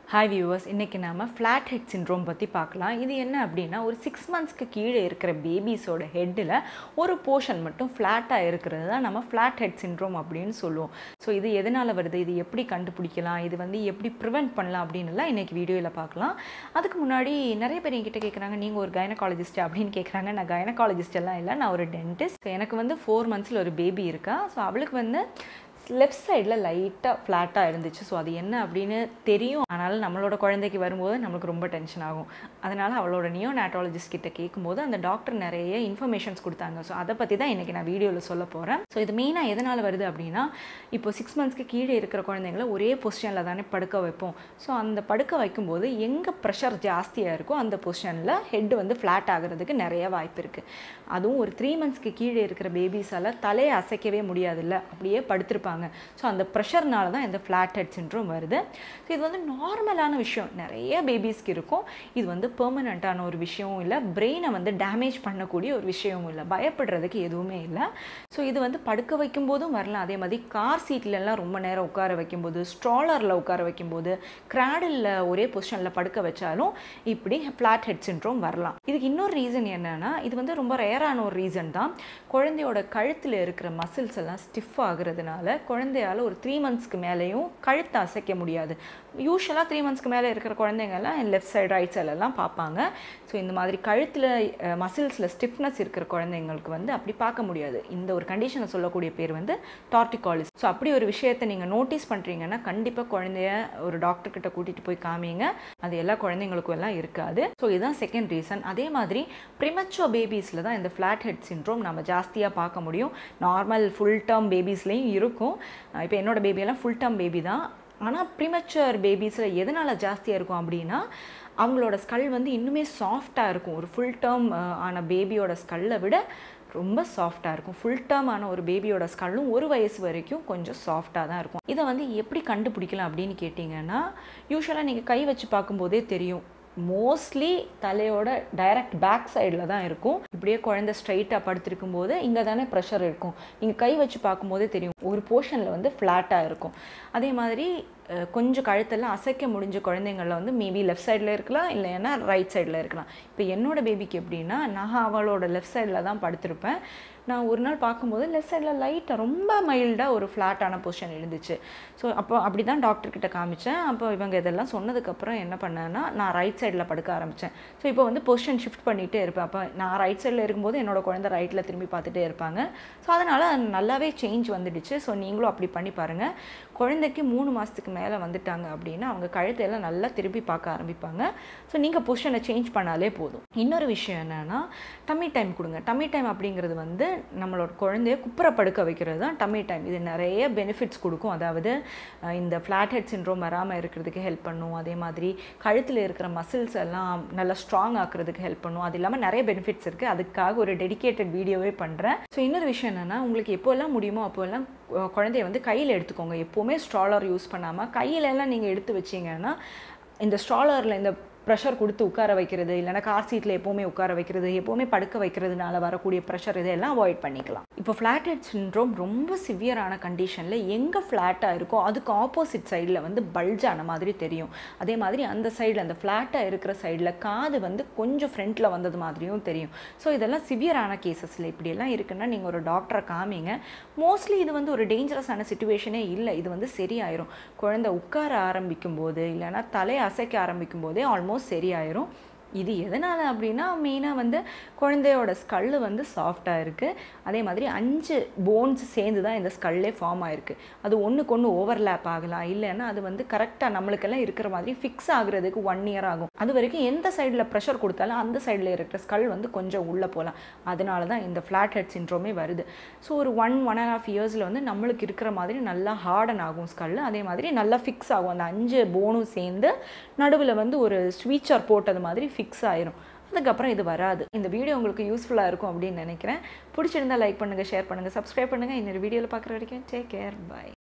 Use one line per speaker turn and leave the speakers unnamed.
hi viewers இன்றைக்கி நாம் flat head syndrome பற்றி பார்க்கலாம் இது என்ன அப்படின்னா ஒரு சிக்ஸ் மந்த்ஸ்க்கு கீழே இருக்கிற பேபிஸோட ஹெட்டில் ஒரு போர்ஷன் மட்டும் ஃப்ளாட்டாக இருக்கிறது தான் நம்ம ஃப்ளாட் ஹெட் சின்ரோம் அப்படின்னு சொல்லுவோம் ஸோ இது எதனால் வருது இது எப்படி கண்டுபிடிக்கலாம் இது வந்து எப்படி ப்ரிவெண்ட் பண்ணலாம் அப்படின்னுலாம் இன்றைக்கி வீடியோவில் பார்க்கலாம் அதுக்கு முன்னாடி நிறைய பேர் என்கிட்ட கேட்குறாங்க நீங்கள் ஒரு கைனகாலஜிஸ்ட் அப்படின்னு கேட்குறாங்க நான் கைனகாலஜிஸ்ட் எல்லாம் இல்லை நான் ஒரு டென்டிஸ்ட் எனக்கு வந்து ஃபோர் மந்த்ஸில் ஒரு பேபி இருக்கா ஸோ அவளுக்கு வந்து லெஃப்ட் சைடில் லைட்டாக ஃப்ளாட்டாக இருந்துச்சு ஸோ அது என்ன அப்படின்னு தெரியும் ஆனாலும் நம்மளோட குழந்தைக்கு வரும்போது நம்மளுக்கு ரொம்ப டென்ஷன் ஆகும் அதனால் அவளோட நியோ நேட்டாலஜிஸ்ட் கிட்ட கேட்கும்போது அந்த டாக்டர் நிறைய இன்ஃபர்மேஷன்ஸ் கொடுத்தாங்க ஸோ அதை பற்றி தான் இன்றைக்கி நான் வீடியோவில் சொல்ல போகிறேன் ஸோ இது மெயினாக எதனால் வருது அப்படின்னா இப்போ சிக்ஸ் மந்த்ஸ்க்கு கீழே இருக்கிற குழந்தைங்கள ஒரே பொசிஷனில் தானே படுக்க வைப்போம் ஸோ அந்த படுக்க வைக்கும்போது எங்கே ப்ரெஷர் ஜாஸ்தியாக இருக்கோ அந்த பொசிஷனில் ஹெட் வந்து ஃப்ளாட் ஆகிறதுக்கு நிறைய வாய்ப்பு இருக்குது அதுவும் ஒரு த்ரீ மந்த்ஸ்க்கு கீழே இருக்கிற பேபிஸால் தலையை அசைக்கவே முடியாதுல்ல அப்படியே படுத்திருப்பாங்க ஸோ அந்த ப்ரெஷர்னால தான் இந்த ஃப்ளாட் ஹெட் சின்ட்ரோம் வருது ஸோ இது வந்து நார்மலான விஷயம் நிறைய பேபிஸ்க்கு இருக்கும் இது வந்து பெர்மனண்ட்டான ஒரு விஷயமும் இல்லை பிரெயினை வந்து டேமேஜ் பண்ணக்கூடிய ஒரு விஷயமும் இல்லை பயப்படுறதுக்கு எதுவுமே இல்லை ஸோ இது வந்து படுக்க வைக்கும்போதும் வரலாம் அதே மாதிரி கார் சீட்லலாம் ரொம்ப நேரம் உட்கார வைக்கும்போது ஸ்ட்ராலரில் உட்கார வைக்கும்போது கிராடில் ஒரே பொசிஷனில் படுக்க வச்சாலும் இப்படி ஃப்ளாட் ஹெட் சின்ட்ரோம் வரலாம் இதுக்கு இன்னொரு ரீசன் என்னென்னா இது வந்து ரொம்ப ரேரான ஒரு ரீசன் தான் குழந்தையோட கழுத்தில் இருக்கிற மசில்ஸ் எல்லாம் ஸ்டிஃப் ஆகுறதுனால குழந்தையால் ஒரு த்ரீ மந்த்ஸ்க்கு மேலேயும் கழுத்தை அசைக்க முடியாது யூஸ்வலாக த்ரீ மந்த்ஸ்க்கு மேலே இருக்கிற குழந்தைங்கள்லாம் லெஃப்ட் சைடு ரைட் சைடெல்லாம் பார்ப்பாங்க ஸோ இந்த மாதிரி கழுத்தில் மசில்ஸில் ஸ்டிஃப்னஸ் இருக்கிற குழந்தைங்களுக்கு வந்து அப்படி பார்க்க முடியாது இந்த ஒரு கண்டிஷனை சொல்லக்கூடிய பேர் வந்து டார்டிகாலிஸ் ஸோ அப்படி ஒரு விஷயத்தை நீங்கள் நோட்டீஸ் பண்ணுறீங்கன்னா கண்டிப்பாக குழந்தைய ஒரு டாக்டர் கிட்ட கூட்டிகிட்டு போய் காமிங்க அது எல்லா குழந்தைங்களுக்கும் எல்லாம் இருக்காது ஸோ இதுதான் செகண்ட் ரீசன் அதே மாதிரி ப்ரிமச்சோ பேபிஸில் தான் இந்த ஃப்ளாட் ஹெட் சின்ட்ரோம் நம்ம ஜாஸ்தியாக பார்க்க முடியும் நார்மல் ஃபுல் டேர்ம் பேபிஸ்லேயும் இருக்கும் இப்போ என்னோட பேபியெல்லாம் ஃபுல் டேர்ம் பேபி தான் ஆனால் ப்ரிமச்சர் பேபிஸில் எதனால் ஜாஸ்தியாக இருக்கும் அப்படின்னா அவங்களோட ஸ்கல் வந்து இன்னுமே சாஃப்டாக இருக்கும் ஒரு ஃபுல் டேர்ம் ஆன பேபியோட ஸ்கல்லை விட ரொம்ப சாஃப்டாக இருக்கும் ஃபுல் டேர்ம் ஆன ஒரு பேபியோட ஸ்கல்லும் ஒரு வயசு வரைக்கும் கொஞ்சம் சாஃப்டாக தான் இருக்கும் இதை வந்து எப்படி கண்டுபிடிக்கலாம் அப்படின்னு கேட்டிங்கன்னா யூஸ்வலாக நீங்கள் கை வச்சு பார்க்கும்போதே தெரியும் மோஸ்ட்லி தலையோட டைரக்ட் பேக் சைடில் தான் இருக்கும் இப்படியே குழந்தை ஸ்ட்ரைட்டாக படுத்திருக்கும் போது இங்கே தானே ப்ரெஷர் இருக்கும் நீங்கள் கை வச்சு பார்க்கும்போதே தெரியும் ஒரு போர்ஷனில் வந்து ஃப்ளாட்டாக இருக்கும் அதே மாதிரி கொஞ்சம் கழுத்தெல்லாம் அசைக்க முடிஞ்ச குழந்தைங்களில் வந்து மேபி லெஃப்ட் சைடில் இருக்கலாம் இல்லைன்னா ரைட் சைடில் இருக்கலாம் இப்போ என்னோட பேபிக்கு எப்படின்னா நான் அவளோட லெஃப்ட் சைடில் தான் படுத்திருப்பேன் நான் ஒரு நாள் பார்க்கும்போது லெஃப்ட் சைடில் லைட்டாக ரொம்ப மைல்டாக ஒரு ஃப்ளாட்டான பொசிஷன் இருந்துச்சு ஸோ அப்போ அப்படி தான் டாக்டர்கிட்ட காமிச்சேன் அப்போ இவங்க இதெல்லாம் சொன்னதுக்கப்புறம் என்ன பண்ணேன்னா நான் ரைட் சைடில் படுக்க ஆரம்பித்தேன் ஸோ இப்போ வந்து பொசிஷன் ஷிஃப்ட் பண்ணிகிட்டே இருப்பேன் அப்போ நான் ரைட் சைடில் இருக்கும்போது என்னோட குழந்தை ரைட்டில் திரும்பி பார்த்துட்டே இருப்பாங்க ஸோ அதனால் நல்லாவே சேஞ்ச் வந்துடுச்சு ஸோ நீங்களும் அப்படி பண்ணி பாருங்கள் குழந்தைக்கு மூணு மாதத்துக்கு மேலே வந்துட்டாங்க அப்படின்னா அவங்க கழுத்தையெல்லாம் நல்லா திருப்பி பார்க்க ஆரம்பிப்பாங்க ஸோ நீங்கள் பொசிஷனை சேஞ்ச் பண்ணாலே போதும் இன்னொரு விஷயம் என்னென்னா டம்மி டைம் கொடுங்க டம்மி டைம் அப்படிங்கிறது வந்து நம்மளோட குழந்தைய குப்புற படுக்க வைக்கிறது தான் டம்மி டைம் இது நிறைய பெனிஃபிட்ஸ் கொடுக்கும் அதாவது இந்த ஃப்ளாட் ஹெட் சின்ரோம் வராமல் இருக்கிறதுக்கு ஹெல்ப் பண்ணும் அதே மாதிரி கழுத்தில் இருக்கிற மசில்ஸ் எல்லாம் நல்லா ஸ்ட்ராங் ஆக்குறதுக்கு ஹெல்ப் பண்ணும் அது இல்லாமல் நிறைய பெனிஃபிட்ஸ் இருக்குது அதுக்காக ஒரு டெடிக்கேட்டட் வீடியோவே பண்ணுறேன் ஸோ இன்னொரு விஷயம் என்னென்னா உங்களுக்கு எப்போல்லாம் முடியுமோ அப்போல்லாம் குழந்தைய வந்து கையில் எடுத்துக்கோங்க எப்போவுமே ஸ்ட்ராலர் யூஸ் பண்ணாமல் கையிலெல்லாம் நீங்கள் எடுத்து வச்சிங்கன்னா இந்த ஸ்ட்ராலரில் இந்த ப்ரெஷர் கொடுத்து உட்கார வைக்கிறது இல்லைனா கார் சீட்டில் எப்போவுமே உட்கார வைக்கிறது எப்போவுமே படுக்க வைக்கிறதுனால வரக்கூடிய ப்ரெஷர் இதெல்லாம் அவாய்ட் பண்ணிக்கலாம் இப்போ ஃப்ளாட் ஹெட் சின்ட்ரோம் ரொம்ப சிவியரான கண்டிஷனில் எங்கே ஃப்ளாட்டாக இருக்கோ அதுக்கு ஆப்போசிட் சைடில் வந்து பல்ஜான மாதிரி தெரியும் அதே மாதிரி அந்த சைடில் அந்த ஃப்ளாட்டாக இருக்கிற சைடில் காது வந்து கொஞ்சம் ஃப்ரண்ட்டில் வந்தது மாதிரியும் தெரியும் ஸோ இதெல்லாம் சிவியரான கேசஸில் இப்படியெல்லாம் இருக்குன்னா நீங்கள் ஒரு டாக்டரை காமிங்க மோஸ்ட்லி இது வந்து ஒரு டேஞ்சரஸான சுச்சுவேஷனே இல்லை இது வந்து சரியாயிரும் குழந்தை உட்கார ஆரம்பிக்கும் போது இல்லைனா தலையை அசைக்க ஆரம்பிக்கும் போதே ஆல்மோஸ்ட் ஆல்மோஸ்ட் சரியாயிரும் இது எதனால் அப்படின்னா மெயினாக வந்து குழந்தையோட ஸ்கல்லு வந்து சாஃப்டாக இருக்குது அதே மாதிரி அஞ்சு போன்ஸ் சேர்ந்து தான் இந்த ஸ்கல்லே ஃபார்ம் ஆகிருக்கு அது ஒன்றுக்கு ஒன்று ஓவர்லேப் ஆகலாம் இல்லைன்னா அது வந்து கரெக்டாக நம்மளுக்கெல்லாம் இருக்கிற மாதிரி ஃபிக்ஸ் ஆகுறதுக்கு ஒன் இயர் ஆகும் அது வரைக்கும் எந்த சைடில் ப்ரெஷர் கொடுத்தாலும் அந்த சைடில் இருக்கிற ஸ்கல் வந்து கொஞ்சம் உள்ளே போகலாம் அதனால தான் இந்த ஃப்ளாட் ஹெட் சின்ட்ரோமே வருது ஸோ ஒரு ஒன் ஒன் அண்ட் ஆஃப் இயர்ஸில் வந்து நம்மளுக்கு இருக்கிற மாதிரி நல்லா ஹார்டன் ஆகும் ஸ்கல் அதே மாதிரி நல்லா ஃபிக்ஸ் ஆகும் அந்த அஞ்சு போனும் சேர்ந்து நடுவில் வந்து ஒரு ஸ்வீச்சர் போட்டது மாதிரி ஃபிக்ஸ் ஆயிரும் அதுக்கப்புறம் இது வராது இந்த வீடியோ உங்களுக்கு யூஸ்ஃபுல்லாக இருக்கும் அப்படின்னு நினைக்கிறேன் பிடிச்சிருந்தா லைக் பண்ணுங்கள் ஷேர் பண்ணுங்கள் சப்ஸ்கிரைப் பண்ணுங்கள் இன்னொரு வீடியோவில் பார்க்குற வரைக்கும் டேக் கேர் பாய்